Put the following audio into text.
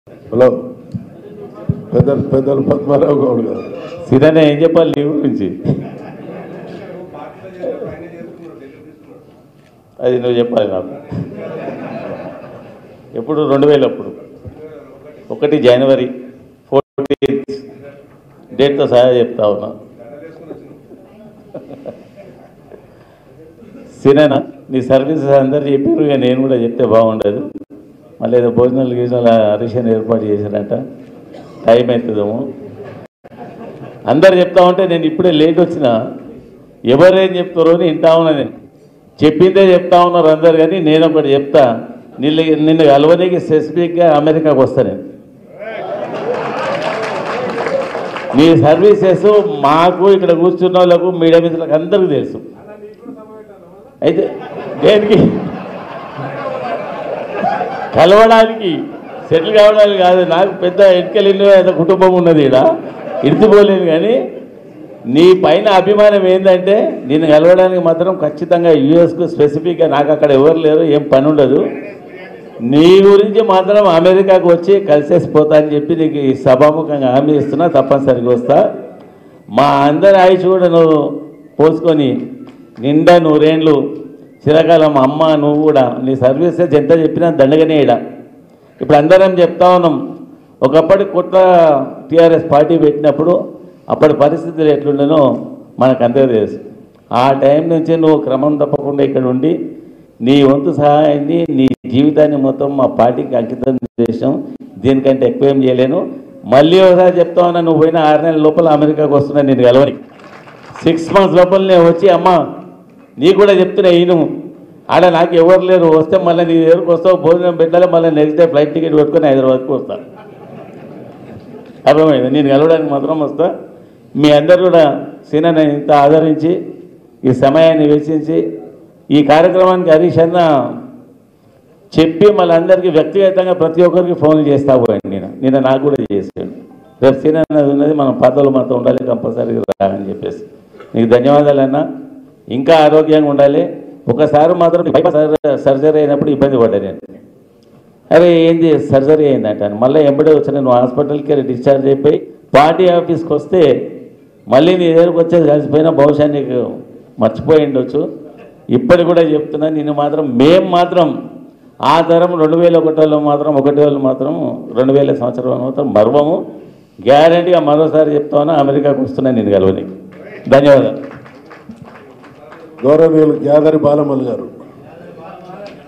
hello పెద్దలు పెద్దలు పద్మారావు గౌడ్ గారు సిరణ ఏం చెప్పాలి నీ గురించి అది నువ్వు చెప్పాలి నాకు ఎప్పుడు రెండు వేలు అప్పుడు ఒకటి జనవరి ఫోర్టీన్త్ డేట్తో సహా చెప్తా ఉన్నా సిరేనా నీ సర్వీసెస్ అందరు చెప్పారు ఇక నేను కూడా చెప్తే బాగుండదు మళ్ళీ ఏదో భోజనాలు గీజనాలు హరీషన్ ఏర్పాటు చేశారంట టైం అవుతుందేమో అందరు చెప్తా ఉంటే నేను ఇప్పుడే లేట్ వచ్చిన ఎవరేం చెప్తారో అని వింటా ఉన్నా నేను చెప్పిందే చెప్తా ఉన్నారు అందరు కానీ నేను ఒకటి చెప్తా నిన్ను నిన్ను కలవనికి స్పెసిఫిక్గా అమెరికాకు వస్తా నేను నీ సర్వీసెస్ మాకు ఇక్కడ కూర్చున్న వాళ్ళకు మీడియా మిత్రులకు అందరికీ తెలుసు అయితే దేనికి కలవడానికి సెటిల్ కావడానికి కాదు నాకు పెద్ద ఎటుకెళ్ళిన పెద్ద కుటుంబం ఉన్నది ఇక్కడ ఇడిచిపోలేను కానీ నీ పైన అభిమానం ఏంటంటే నేను కలవడానికి మాత్రం ఖచ్చితంగా యూఎస్కు స్పెసిఫిక్గా నాకు అక్కడ ఎవరు లేరు ఏం పని ఉండదు నీ గురించి మాత్రం అమెరికాకు వచ్చి కలిసేసి పోతా అని చెప్పి నీకు ఈ సభాముఖంగా హామీ ఇస్తున్నా తప్పనిసరిగా వస్తా మా అందరి ఆయుష్ కూడా నువ్వు పోసుకొని నిండా నూరేండ్లు చిరకాలం అమ్మ నువ్వు కూడా నీ సర్వీసెస్ ఎంత చెప్పినా దండగనే ఇడ ఇప్పుడు అందరం చెప్తా ఉన్నాం ఒకప్పటి కొత్త టీఆర్ఎస్ పార్టీ పెట్టినప్పుడు అప్పటి పరిస్థితులు ఎట్లుండనో మనకు అంతే తెలుసు ఆ టైం నుంచి నువ్వు క్రమం తప్పకుండా ఇక్కడ ఉండి నీ వంతు సహాయాన్ని నీ జీవితాన్ని మొత్తం మా పార్టీకి అంకితం చేసాం దీనికంటే ఎక్కువ ఏం చేయలేను మళ్ళీ ఒకసారి చెప్తా ఉన్నా నువ్వు పోయిన ఆరు నెలల లోపల అమెరికాకు వస్తున్నా నేను కలవని సిక్స్ మంత్స్ లోపల నేను వచ్చి అమ్మా నీ కూడా చెప్తున్నా ఈయన ఆడ నాకు ఎవరు లేరు వస్తే మళ్ళీ నీ దగ్గరకు వస్తావు భోజనం పెట్టాలి మళ్ళీ నెక్స్ట్ డే ఫ్లైట్ టికెట్ పెట్టుకొని హైదరాబాద్కి వస్తా అర్థమైంది నేను కలవడానికి మాత్రం వస్తా మీ అందరు కూడా సీనని ఇంత ఆదరించి ఈ సమయాన్ని వెచ్చించి ఈ కార్యక్రమానికి హరీష్ అన్న చెప్పి మళ్ళీ అందరికీ వ్యక్తిగతంగా ప్రతి ఒక్కరికి ఫోన్లు చేస్తా పోయాను నేను నిన్న నాకు కూడా చేసాడు రేపు సీన్ అన్నది ఉన్నది మనం పాతలు మనతో ఉండాలి కంపల్సరీగా రాని చెప్పేసి నీకు ధన్యవాదాలు అన్న ఇంకా ఆరోగ్యంగా ఉండాలి ఒకసారి మాత్రం బైపాస్ సర్- సర్జరీ అయినప్పుడు ఇబ్బంది పడ్డా నేను అరే ఏంది సర్జరీ అయిందంట మళ్ళీ ఎంబడే వచ్చి నేను హాస్పిటల్కి వెళ్ళి డిశ్చార్జ్ అయిపోయి పార్టీ ఆఫీస్కి వస్తే మళ్ళీ నీ దగ్గరకు వచ్చేది కలిసిపోయినా బహుశా నీకు మర్చిపోయి ఉండొచ్చు ఇప్పటికి కూడా చెప్తున్నా నేను మాత్రం మేం మాత్రం ఆ తరం రెండు వేల ఒకటిలో మాత్రం ఒకటి వాళ్ళు మాత్రం రెండు వేల సంవత్సరం మాత్రం మర్వము గ్యారంటీగా మరోసారి చెప్తాను అమెరికాకు వస్తున్నా నేను కలవని ధన్యవాదాలు గౌరవనీయులు గ్యాదరి బాలమల్లి గారు